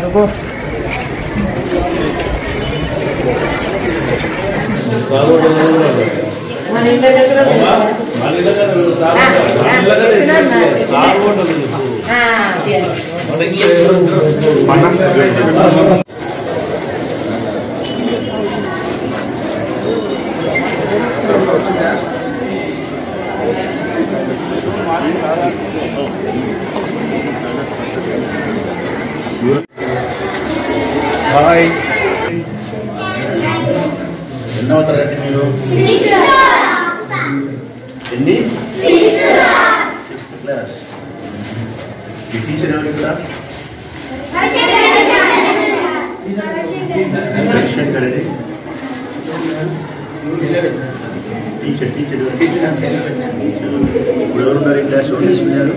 ఎందుకు మన ఇంటి దగ్గర లేదు. ఆ, అదే. హాయ్ ఎన్నవ తరగతి మీరు ఎన్ని సిక్స్త్ క్లాస్ ఈ టీచర్ ఎవరు ఇక్కడ రవిశంకర్ రెడ్డి టీచర్ టీచర్ ఎవరు? టీచర్ ఇప్పుడు ఎవరున్నారు ఈ క్లాస్ ఎవరు తీసుకున్నారు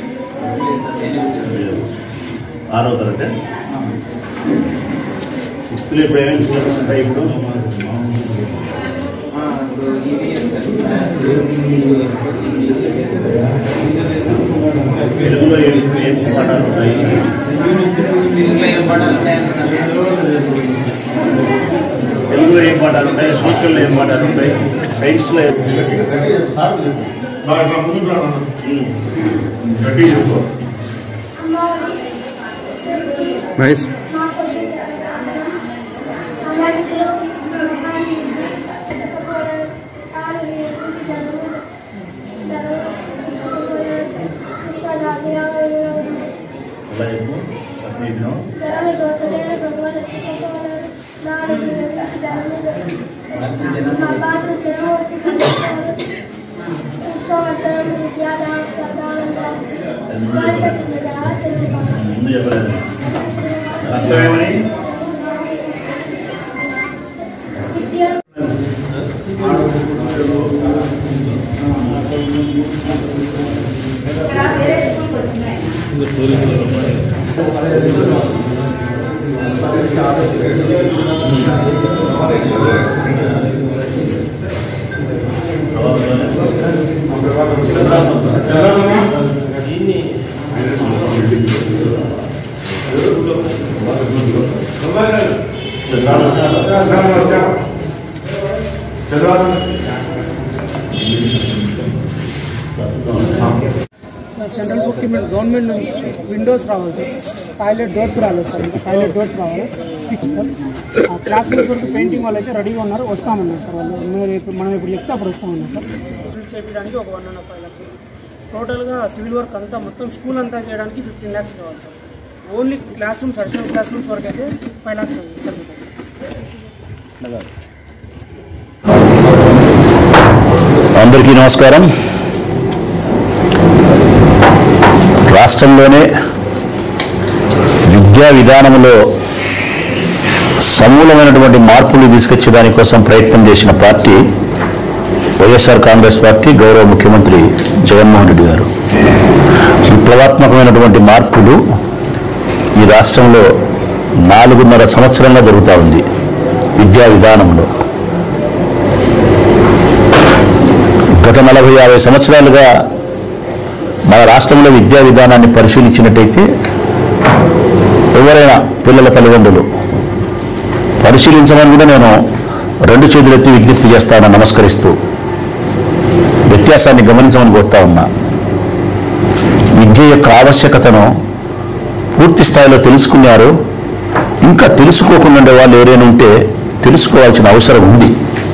ఆరో తరగతి సిక్స్త్లో ఇప్పుడు ఏమేమి సిలబస్ ఉంటాయి ఇప్పుడు తెలుగులో ఏం ఏం పాఠాలు ఉంటాయి తెలుగులో ఏం పాఠాలు ఉంటాయి సోషల్లో ఏం పాఠాలు ఉంటాయి సైన్స్లో ఏం గట్టి చెప్పు మహేష్ అలా చెప్పు సత్యజ్ఞం ముందు చెప్పలేదు అర్థమేమని సెంట్రల్ బుక్ గవర్నమెంట్ నుంచి విండోస్ రావాలి సార్ టాయిలెట్ డోర్స్ రాలేదు సార్ ఇంకా టాయిలెట్ డోర్స్ రావాలి ఫిక్స్ సార్ ఆ క్లాస్ రూమ్స్ వరకు పెయింటింగ్ వాళ్ళు అయితే రెడీగా ఉన్నారు వస్తామన్నారు సార్ వాళ్ళు మీరు ఇప్పుడు మనం ఇప్పుడు చెప్తే అప్పుడు వస్తామన్నారు సార్ బిల్డ్ చేయడానికి ఒక వన్ అండ్ ఫైవ్ ల్యాక్స్ టోటల్గా సివిల్ వర్క్ అంతా మొత్తం స్కూల్ అంతా చేయడానికి ఫిఫ్టీన్ ల్యాక్స్ కావాలి sir only class rooms additional class rooms వరకు అయితే ఫైవ్ ల్యాక్స్ సార్ అందరికీ నమస్కారం రాష్ట్రంలోనే విద్యా విధానంలో సమూలమైనటువంటి మార్పులు తీసుకొచ్చే దానికోసం ప్రయత్నం చేసిన పార్టీ వైఎస్ఆర్ కాంగ్రెస్ పార్టీ గౌరవ ముఖ్యమంత్రి జగన్మోహన్ రెడ్డి గారు విప్లవాత్మకమైనటువంటి మార్పులు ఈ రాష్ట్రంలో నాలుగున్నర సంవత్సరంగా జరుగుతూ ఉంది విద్యా విధానంలో గత నలభై యాభై సంవత్సరాలుగా మన రాష్ట్రంలో విద్యా విధానాన్ని పరిశీలించినట్టయితే ఎవరైనా పిల్లల తల్లిదండ్రులు పరిశీలించమని కూడా నేను రెండు చేతులెత్తి విజ్ఞప్తి చేస్తాను నమస్కరిస్తూ వ్యత్యాసాన్ని గమనించమని కోరుతా ఉన్నా విద్య యొక్క ఆవశ్యకతను పూర్తి స్థాయిలో తెలుసుకున్నారు ఇంకా తెలుసుకోకుండా ఉండే వాళ్ళు ఎవరైనా ఉంటే తెలుసుకోవాల్సిన అవసరం ఉంది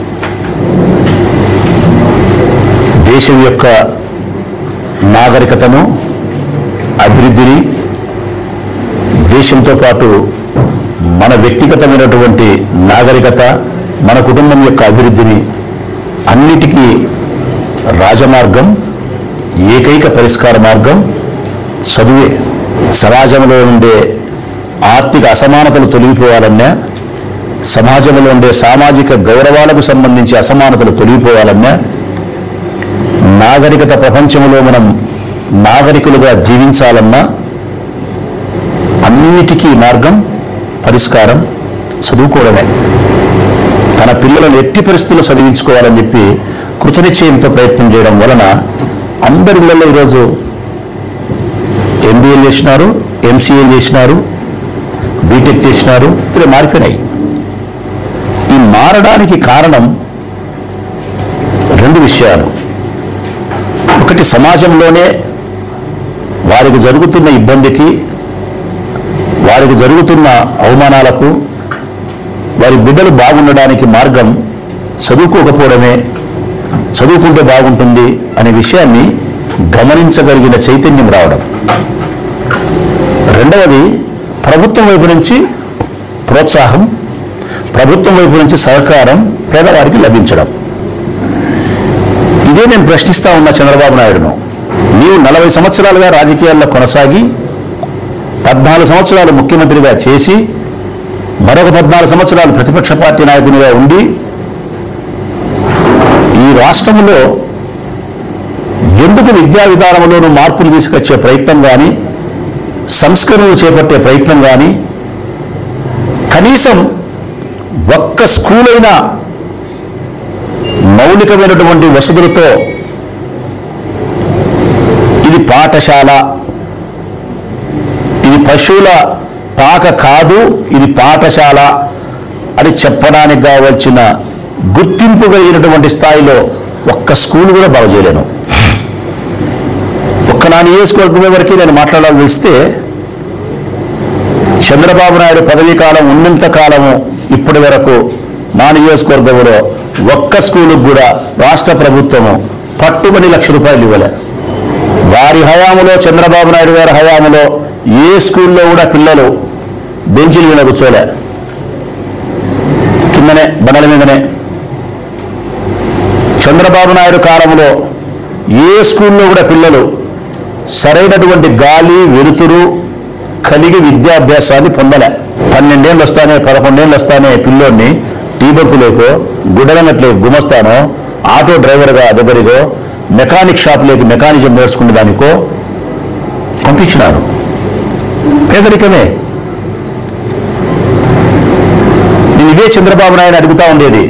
దేశం యొక్క నాగరికతను అభివృద్ధిని దేశంతో పాటు మన వ్యక్తిగతమైనటువంటి నాగరికత మన కుటుంబం యొక్క అభివృద్ధిని అన్నిటికీ రాజమార్గం ఏకైక పరిష్కార మార్గం చదువే సమాజంలో ఉండే ఆర్థిక అసమానతలు తొలగిపోవాలన్నా సమాజంలో ఉండే సామాజిక గౌరవాలకు సంబంధించి అసమానతలు తొలగిపోవాలన్నా నాగరికత ప్రపంచంలో మనం నాగరికులుగా జీవించాలన్నా అన్నిటికీ మార్గం పరిష్కారం చదువుకోవడమే తన పిల్లలను ఎట్టి పరిస్థితుల్లో చదివించుకోవాలని చెప్పి కృతనిశ్చయంతో ప్రయత్నం చేయడం వలన అందరి ఇళ్లలో ఈరోజు ఎంబీఏలు చేసినారు ఎంసీఏలు చేసినారు బీటెక్ చేసినారు ఇతరే మారిపోయినాయి ఈ మారడానికి కారణం రెండు విషయాలు ఒకటి సమాజంలోనే వారికి జరుగుతున్న ఇబ్బందికి వారికి జరుగుతున్న అవమానాలకు వారి బిడ్డలు బాగుండడానికి మార్గం చదువుకోకపోవడమే చదువుకుంటే బాగుంటుంది అనే విషయాన్ని గమనించగలిగిన చైతన్యం రావడం రెండవది ప్రభుత్వం వైపు నుంచి ప్రోత్సాహం ప్రభుత్వం వైపు నుంచి సహకారం పేదవారికి లభించడం ఇదే నేను ప్రశ్నిస్తా ఉన్న చంద్రబాబు నాయుడును నీవు నలభై సంవత్సరాలుగా రాజకీయాల్లో కొనసాగి పద్నాలుగు సంవత్సరాలు ముఖ్యమంత్రిగా చేసి మరొక పద్నాలుగు సంవత్సరాలు ప్రతిపక్ష పార్టీ నాయకునిగా ఉండి ఈ రాష్ట్రంలో ఎందుకు విద్యా విధానంలోనూ మార్పులు తీసుకొచ్చే ప్రయత్నం కానీ సంస్కరణలు చేపట్టే ప్రయత్నం కానీ కనీసం ఒక్క స్కూల్ అయినా మౌలికమైనటువంటి వసతులతో ఇది పాఠశాల ఇది పశువుల పాక కాదు ఇది పాఠశాల అని చెప్పడానికి కావలసిన గుర్తింపు కలిగినటువంటి స్థాయిలో ఒక్క స్కూల్ కూడా బాగు చేయలేను ఒక్క నా నియోజకవర్గం వరకు నేను మాట్లాడాలని వస్తే చంద్రబాబు నాయుడు పదవీ కాలం ఉన్నంత కాలము ఇప్పటి వరకు మా నియోజకవర్గంలో ఒక్క స్కూలుకు కూడా రాష్ట్ర ప్రభుత్వము పట్టుబడి లక్ష రూపాయలు ఇవ్వలే వారి హయాములో చంద్రబాబు నాయుడు గారి హయాములో ఏ స్కూల్లో కూడా పిల్లలు బెంచీల మీద కూర్చోలే కిందనే బండల మీదనే చంద్రబాబు నాయుడు కాలంలో ఏ స్కూల్లో కూడా పిల్లలు సరైనటువంటి గాలి వెలుతురు కలిగి విద్యాభ్యాసాన్ని పొందలే పన్నెండేళ్ళు వస్తానే పదకొండేళ్ళు వస్తానే పిల్లోడిని టీ బొక్కులేకో గుడ్డలనట్లే గుమస్తానో ఆటో డ్రైవర్గా దగ్గరికో మెకానిక్ షాప్లోకి మెకానిజం నేర్చుకునే దానికో పంపించినారు పేదరికమే నేను ఇదే చంద్రబాబు నాయుడు అడుగుతా ఉండేది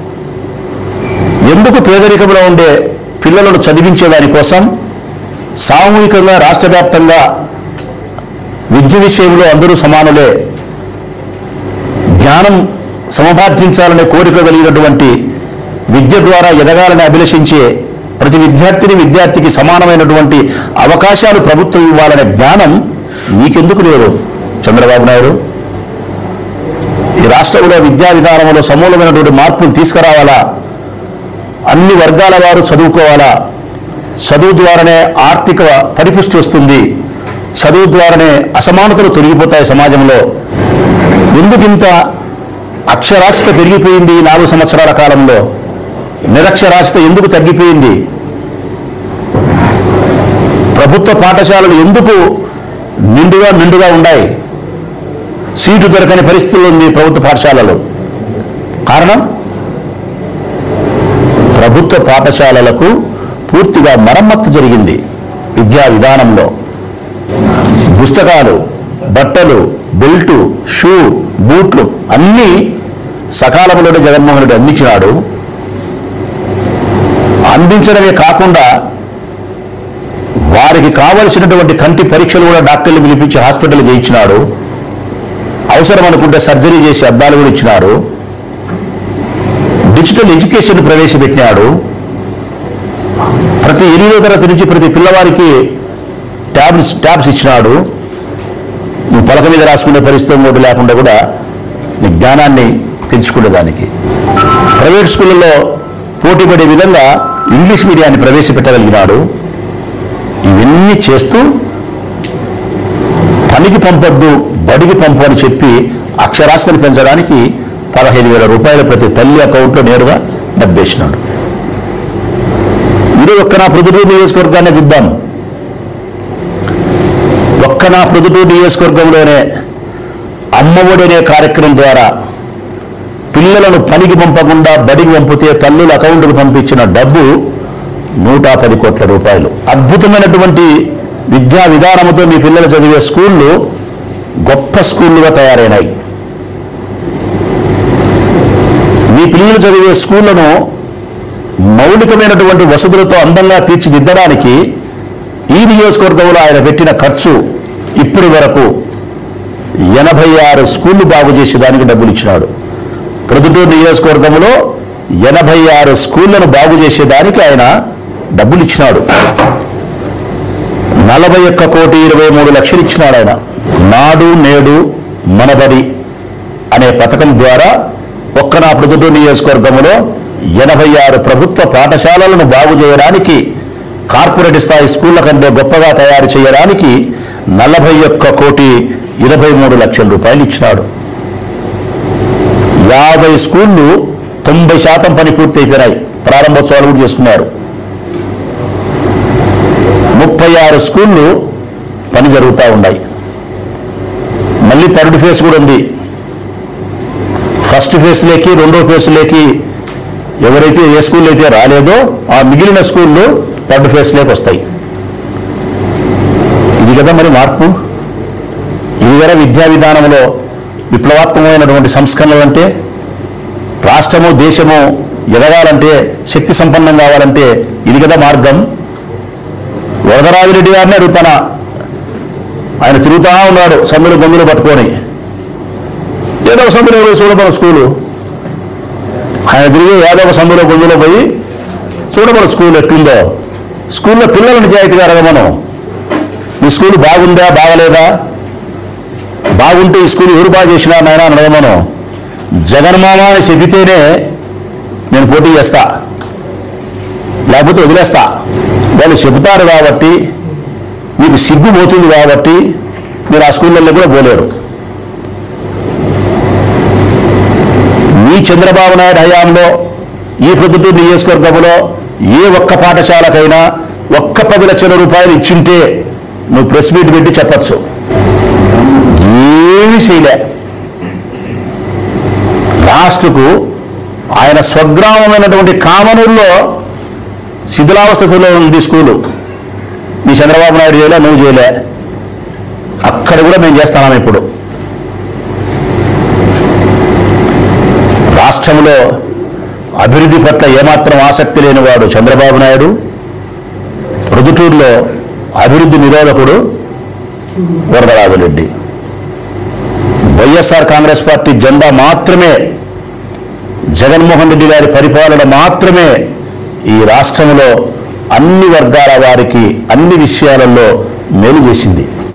ఎందుకు పేదరికంలో ఉండే పిల్లలను చదివించే దానికోసం సామూహికంగా రాష్ట్ర వ్యాప్తంగా విద్య విషయంలో అందరూ సమానులే జ్ఞానం సమపార్జించాలనే కోరిక కలిగినటువంటి విద్య ద్వారా ఎదగాలని అభిలషించే ప్రతి విద్యార్థిని విద్యార్థికి సమానమైనటువంటి అవకాశాలు ప్రభుత్వం ఇవ్వాలనే జ్ఞానం నీకెందుకు లేదు చంద్రబాబు నాయుడు ఈ రాష్ట్రంలో విద్యా విధానంలో సమూలమైనటువంటి మార్పులు తీసుకురావాలా అన్ని వర్గాల వారు చదువుకోవాలా చదువు ద్వారానే ఆర్థిక పరిపుష్టి వస్తుంది చదువు ద్వారానే అసమానతలు తొలగిపోతాయి సమాజంలో ఎందుకు ఇంత అక్షరాస్యత పెరిగిపోయింది ఈ నాలుగు సంవత్సరాల కాలంలో నిరక్షరాస్యత ఎందుకు తగ్గిపోయింది ప్రభుత్వ పాఠశాలలు ఎందుకు నిండుగా నిండుగా ఉన్నాయి సీటు దొరకని పరిస్థితులు ఉంది ప్రభుత్వ పాఠశాలలు కారణం ప్రభుత్వ పాఠశాలలకు పూర్తిగా మరమ్మత్తు జరిగింది విద్యా విధానంలో పుస్తకాలు బట్టలు బెల్టు షూ బూట్లు అన్నీ సకాలంలోనే జగన్మోహన్ రెడ్డి అందించినాడు అందించడమే కాకుండా వారికి కావలసినటువంటి కంటి పరీక్షలు కూడా డాక్టర్లు పిలిపించి హాస్పిటల్ చేయించినాడు అవసరం అనుకుంటే సర్జరీ చేసి అద్దాలు కూడా ఇచ్చినాడు డిజిటల్ ఎడ్యుకేషన్ ప్రవేశపెట్టినాడు ప్రతి ఎనిమిదో తరగతి నుంచి ప్రతి పిల్లవారికి ట్యాబ్స్ ట్యాబ్స్ ఇచ్చినాడు నువ్వు పలక మీద రాసుకునే పరిస్థితి ఇంకోటి లేకుండా కూడా నీ జ్ఞానాన్ని పెంచుకునేదానికి ప్రైవేట్ స్కూళ్ళలో పోటీ పడే విధంగా ఇంగ్లీష్ మీడియాన్ని ప్రవేశపెట్టగలిగినాడు ఇవన్నీ చేస్తూ పనికి పంపొద్దు బడికి పంపు అని చెప్పి అక్షరాస్యతను పెంచడానికి పదహైదు వేల రూపాయల ప్రతి తల్లి అకౌంట్లో నేరుగా డబ్బేసినాడు ఇది ఒక్క నా ప్రొద్దుటూరు నియోజకవర్గాన్ని చూద్దాం ఒక్క నా ప్రొద్దుటూరు నియోజకవర్గంలోనే అమ్మఒడి అనే కార్యక్రమం ద్వారా పిల్లలను పనికి పంపకుండా బడికి పంపితే తల్లుల అకౌంట్కు పంపించిన డబ్బు నూట పది కోట్ల రూపాయలు అద్భుతమైనటువంటి విద్యా విధానంతో మీ పిల్లలు చదివే స్కూళ్ళు గొప్ప స్కూళ్ళుగా తయారైనాయి మీ పిల్లలు చదివే స్కూళ్లను మౌలికమైనటువంటి వసతులతో అందంగా తీర్చిదిద్దడానికి ఈ నియోజకవర్గంలో ఆయన పెట్టిన ఖర్చు ఇప్పటి వరకు ఎనభై ఆరు స్కూళ్ళు బాగు చేసేదానికి డబ్బులు ఇచ్చినాడు ప్రొద్దుటూరు నియోజకవర్గంలో ఎనభై ఆరు స్కూళ్లను బాగు చేసేదానికి ఆయన డబ్బులు ఇచ్చినాడు నలభై ఒక్క కోటి ఇరవై మూడు లక్షలు ఇచ్చినాడు ఆయన నాడు నేడు మనబడి అనే పథకం ద్వారా ఒక్క నా ప్రొద్దుటూరు నియోజకవర్గంలో ఎనభై ఆరు ప్రభుత్వ పాఠశాలలను బాగు చేయడానికి కార్పొరేట్ స్థాయి స్కూళ్ల కంటే గొప్పగా తయారు చేయడానికి నలభై ఒక్క కోటి ఇరవై మూడు లక్షల రూపాయలు ఇచ్చినాడు యాభై స్కూళ్ళు తొంభై శాతం పని పూర్తి అయిపోయినాయి ప్రారంభోత్సవాలు కూడా చేసుకున్నారు ముప్పై ఆరు స్కూళ్ళు పని జరుగుతూ ఉన్నాయి మళ్ళీ థర్డ్ ఫేజ్ కూడా ఉంది ఫస్ట్ ఫేజ్లోకి రెండో ఫేజ్లోకి ఎవరైతే ఏ స్కూల్ అయితే రాలేదో ఆ మిగిలిన స్కూళ్ళు థర్డ్ ఫేజ్లోకి వస్తాయి ఇది కదా మరి మార్పు ఇది కదా విద్యా విధానంలో విప్లవాత్మకమైనటువంటి సంస్కరణలు అంటే రాష్ట్రము దేశము ఎదగాలంటే శక్తి సంపన్నం కావాలంటే ఇది కదా మార్గం వరదరాజిరెడ్డి గారిని అడుగుతానా ఆయన తిరుగుతా ఉన్నాడు సందులు గొంతులు పట్టుకొని ఏదో ఒక సందులో పోయి చూడమని స్కూలు ఆయన తిరిగి ఏదో ఒక సందులో గొంతులో పోయి చూడమని స్కూల్ ఎట్లుందో స్కూల్లో పిల్లలు నిజాయితీగా అడగమను ఈ స్కూల్ బాగుందా బాగలేదా బాగుంటే ఈ స్కూల్ ఎవరు బాగా చేసినా నాయన అని అడగమను జగన్మామ అని చెబితేనే నేను పోటీ చేస్తా లేకపోతే వదిలేస్తా వాళ్ళు చెబుతారు కాబట్టి మీకు సిగ్గు పోతుంది కాబట్టి మీరు ఆ స్కూళ్ళల్లో కూడా పోలేరు మీ చంద్రబాబు నాయుడు హయాంలో ఈ ప్రొద్దుటూరు నియోజకవర్గంలో ఏ ఒక్క పాఠశాలకైనా ఒక్క పది లక్షల రూపాయలు ఇచ్చింటే నువ్వు ప్రెస్ మీట్ పెట్టి చెప్పచ్చు ఏమీ చేయలే లాస్ట్కు ఆయన స్వగ్రామమైనటువంటి కామనూరులో శిథిలావస్థలో ఉంది స్కూలు నీ చంద్రబాబు నాయుడు చేయలే నువ్వు చేయలే అక్కడ కూడా మేము చేస్తున్నాం ఇప్పుడు రాష్ట్రంలో అభివృద్ధి పట్ల ఏమాత్రం ఆసక్తి లేనివాడు చంద్రబాబు నాయుడు ప్రొద్దుటూరులో అభివృద్ధి నిరోధకుడు వరదరాజురెడ్డి వైఎస్ఆర్ కాంగ్రెస్ పార్టీ జెండా మాత్రమే జగన్మోహన్ రెడ్డి గారి పరిపాలన మాత్రమే ఈ రాష్ట్రంలో అన్ని వర్గాల వారికి అన్ని విషయాలలో మేలు చేసింది